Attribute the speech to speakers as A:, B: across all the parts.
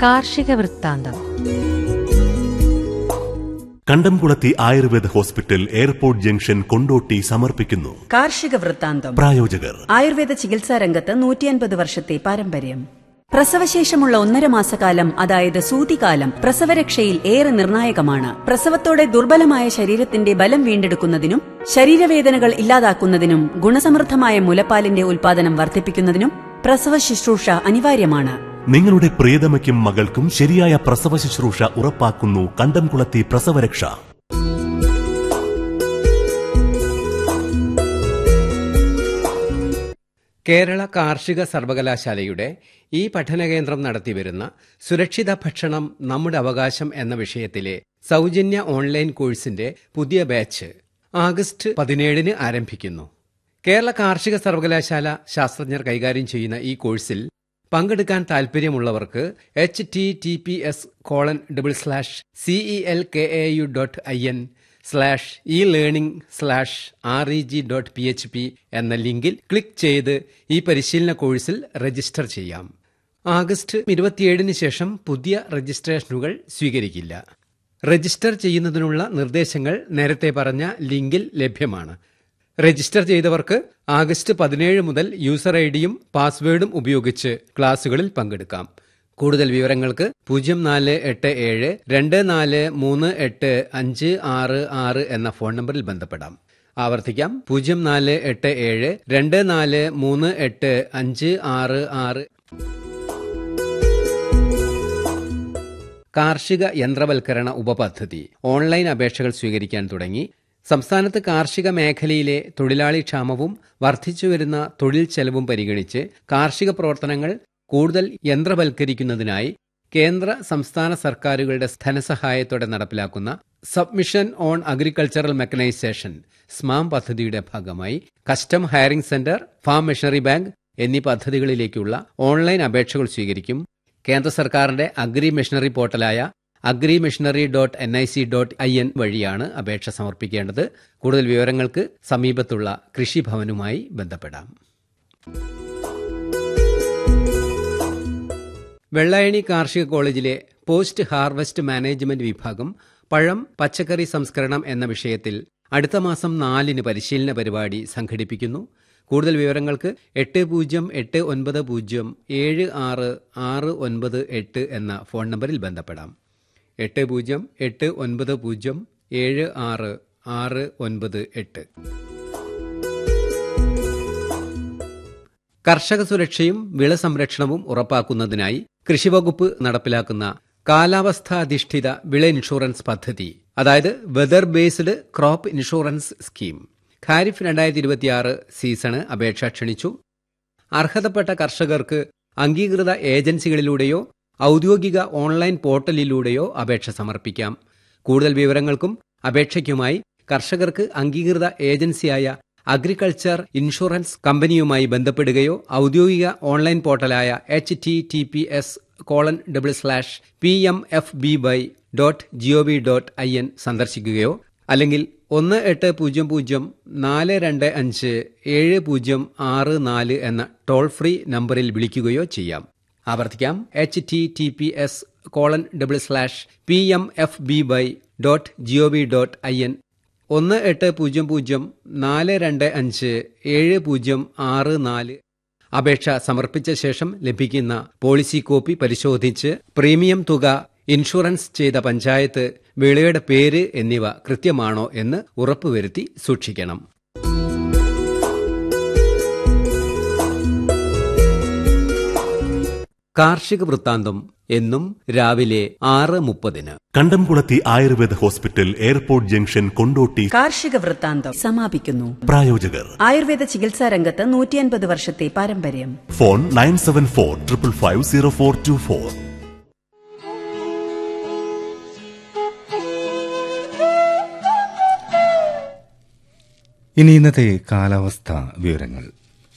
A: കാർഷിക വൃത്താന്തം
B: Kandamkulathi Ayurveda hospital airport junction Kondotty സമർപ്പിക്കുന്നു
C: കാർഷിക വൃത്താന്തം
B: പ്രായോജകർ
C: ആയുർവേദ ചികിത്സാ രംഗത്ത് നൂറ്റിയൻപത് വർഷത്തെ പാരമ്പര്യം പ്രസവശേഷമുള്ള ഒന്നര മാസക്കാലം അതായത് സൂതികാലം പ്രസവരക്ഷയിൽ ഏറെ നിർണായകമാണ് പ്രസവത്തോടെ ദുർബലമായ ശരീരത്തിന്റെ ബലം വീണ്ടെടുക്കുന്നതിനും ശരീരവേദനകൾ ഇല്ലാതാക്കുന്നതിനും ഗുണസമൃദ്ധമായ മുലപ്പാലിന്റെ ഉൽപാദനം വർദ്ധിപ്പിക്കുന്നതിനും പ്രസവ ശുശ്രൂഷ അനിവാര്യമാണ്
B: നിങ്ങളുടെ പ്രിയതമയ്ക്കും മകൾക്കും ശരിയായ പ്രസവ ശുശ്രൂഷ ഉറപ്പാക്കുന്നു കണ്ടംകുളത്തി പ്രസവരക്ഷ
D: കേരള കാർഷിക സർവകലാശാലയുടെ ഈ പഠനകേന്ദ്രം നടത്തിവരുന്ന സുരക്ഷിത ഭക്ഷണം നമ്മുടെ അവകാശം എന്ന വിഷയത്തിലെ സൗജന്യ ഓൺലൈൻ കോഴ്സിന്റെ പുതിയ ബാച്ച് ആഗസ്റ്റ് പതിനേഴിന് ആരംഭിക്കുന്നു കേരള കാർഷിക സർവകലാശാല ശാസ്ത്രജ്ഞർ കൈകാര്യം ചെയ്യുന്ന ഈ കോഴ്സിൽ പങ്കെടുക്കാൻ താൽപ്പര്യമുള്ളവർക്ക് H T T P S colon double slash CE L K A U dot I N slash E learning slash R E G dot P H P എന്ന ലിങ്കിൽ ക്ലിക്ക് ചെയ്ത് ഈ പരിശീലന കോഴ്സിൽ രജിസ്റ്റർ ചെയ്യാം ആഗസ്റ്റ് ഇരുപത്തിയേഴിന് ശേഷം പുതിയ രജിസ്ട്രേഷനുകൾ സ്വീകരിക്കില്ല രജിസ്റ്റർ ചെയ്യുന്നതിനുള്ള നിർദ്ദേശങ്ങൾ നേരത്തെ പറഞ്ഞ ലിങ്കിൽ ലഭ്യമാണ് രജിസ്റ്റർ ചെയ്തവർക്ക് ആഗസ്റ്റ് പതിനേഴ് മുതൽ യൂസർ ഐ ഡിയും പാസ്വേഡും ഉപയോഗിച്ച് ക്ലാസുകളിൽ പങ്കെടുക്കാം കൂടുതൽ വിവരങ്ങൾക്ക് പൂജ്യം നാല് എട്ട് ഏഴ് രണ്ട് നാല് മൂന്ന് എട്ട് അഞ്ച് ആറ് ആറ് എന്ന ഫോൺ നമ്പറിൽ ബന്ധപ്പെടാം ആവർത്തിക്കാം പൂജ്യം നാല് എട്ട് ഏഴ് രണ്ട് നാല് മൂന്ന് എട്ട് അഞ്ച് ആറ് ആറ് കാർഷിക യന്ത്രവൽക്കരണ ഉപപദ്ധതി ഓൺലൈൻ അപേക്ഷകൾ സ്വീകരിക്കാൻ തുടങ്ങി സംസ്ഥാനത്ത് കാർഷിക മേഖലയിലെ തൊഴിലാളി ക്ഷാമവും വർദ്ധിച്ചുവരുന്ന തൊഴിൽ ചെലവും പരിഗണിച്ച് കാർഷിക പ്രവർത്തനങ്ങൾ കൂടുതൽ യന്ത്രവൽക്കരിക്കുന്നതിനായി കേന്ദ്ര സംസ്ഥാന സർക്കാരുകളുടെ ധനസഹായത്തോടെ നടപ്പിലാക്കുന്ന submission on agricultural mechanisation SMAM പദ്ധതിയുടെ ഭാഗമായി custom hiring centre farm machinery bank എന്നീ പദ്ധതികളിലേക്കുള്ള ഓൺലൈൻ അപേക്ഷകൾ സ്വീകരിക്കും കേന്ദ്ര സർക്കാരിന്റെ അഗ്രി മെഷീനറി പോർട്ടലായ agri machinery dot N I C dot I N വഴിയാണ് അപേക്ഷ സമർപ്പിക്കേണ്ടത് കൂടുതൽ വിവരങ്ങൾക്ക് സമീപത്തുള്ള കൃഷിഭവനുമായി ബന്ധപ്പെടാം വെള്ളായണി കാർഷിക കോളേജിലെ പോസ്റ്റ് ഹാർവസ്റ്റ് മാനേജ്മെന്റ് വിഭാഗം പഴം പച്ചക്കറി സംസ്കരണം എന്ന വിഷയത്തിൽ അടുത്ത മാസം നാലിന് പരിശീലന പരിപാടി സംഘടിപ്പിക്കുന്നു കൂടുതൽ വിവരങ്ങൾക്ക് എട്ട് പൂജ്യം എട്ട് ഒൻപത് പൂജ്യം ഏഴ് ആറ് ആറ് ഒൻപത് എട്ട് എന്ന ഫോൺ നമ്പറിൽ ബന്ധപ്പെടാം എട്ട് പൂജ്യം എട്ട് ഒൻപത് പൂജ്യം ഏഴ് ആറ് ആറ് ഒൻപത് എട്ട് കർഷക സുരക്ഷയും വിള സംരക്ഷണവും ഉറപ്പാക്കുന്നതിനായി കൃഷിവകുപ്പ് നടപ്പിലാക്കുന്ന കാലാവസ്ഥാധിഷ്ഠിത വിള ഇൻഷുറൻസ് പദ്ധതി അതായത് weather based crop insurance scheme kharif രണ്ടായിരത്തി ഇരുപത്തിയാറ് സീസണ് അപേക്ഷ ക്ഷണിച്ചു അർഹതപ്പെട്ട കർഷകർക്ക് അംഗീകൃത ഏജൻസികളിലൂടെയോ ഔദ്യോഗിക ഓൺലൈൻ പോർട്ടലിലൂടെയോ അപേക്ഷ സമർപ്പിക്കാം കൂടുതൽ വിവരങ്ങൾക്കും അപേക്ഷയ്ക്കുമായി കർഷകർക്ക് അംഗീകൃത ഏജൻസിയായ അഗ്രികൾച്ചർ ഇൻഷുറൻസ് കമ്പനിയുമായി ബന്ധപ്പെടുകയോ ഔദ്യോഗിക ഓൺലൈൻ പോർട്ടലായ H T T P S colon double slash P M F B Y dot G O V dot I N സന്ദർശിക്കുകയോ അല്ലെങ്കിൽ ഒന്ന് എട്ട് പൂജ്യം പൂജ്യം നാല് രണ്ട് അഞ്ച് ഏഴ് പൂജ്യം ആറ് നാല് എന്ന ടോൾ ഫ്രീ നമ്പറിൽ വിളിക്കുകയോ ചെയ്യാം ആവർത്തിക്കാം H T T P S colon double slash P M F B Y dot G O V dot I N ഒന്ന് എട്ട് പൂജ്യം പൂജ്യം നാല് രണ്ട് അഞ്ച് ഏഴ് പൂജ്യം ആറ് നാല് അപേക്ഷ സമർപ്പിച്ച ശേഷം ലഭിക്കുന്ന പോളിസി കോപ്പി പരിശോധിച്ച് പ്രീമിയം തുക ഇൻഷുറൻസ് ചെയ്ത പഞ്ചായത്ത് വിളയുടെ പേര് എന്നിവ കൃത്യമാണോ എന്ന് ഉറപ്പുവരുത്തി സൂക്ഷിക്കണം കാർഷിക വൃത്താന്തം എന്നും രാവിലെ ആറ് മുപ്പതിന്
B: കണ്ടംകുളത്തി Ayurveda hospital airport junction Kondotty
C: കാർഷിക വൃത്താന്തം സമാപിക്കുന്നു
B: പ്രായോജകർ
C: ആയുർവേദ ചികിത്സാ രംഗത്ത് നൂറ്റിയൻപത് വർഷത്തെ പാരമ്പര്യം
B: phone nine seven four triple five zero four two four
E: ഇനി ഇന്നത്തെ കാലാവസ്ഥ വിവരങ്ങൾ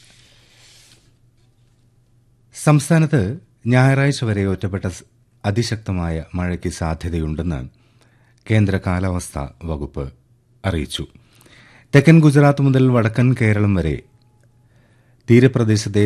E: സംസ്ഥാനത്ത് ഞായറാഴ്ച വരെ ഒറ്റപ്പെട്ട സ് അതിശക്തമായ മഴയ്ക്ക് സാധ്യതയുണ്ടെന്ന് കേന്ദ്ര കാലാവസ്ഥാ വകുപ്പ് അറിയിച്ചു തെക്കൻ ഗുജറാത്ത് മുതൽ വടക്കൻ കേരളം വരെ തീരപ്രദേശത്തെ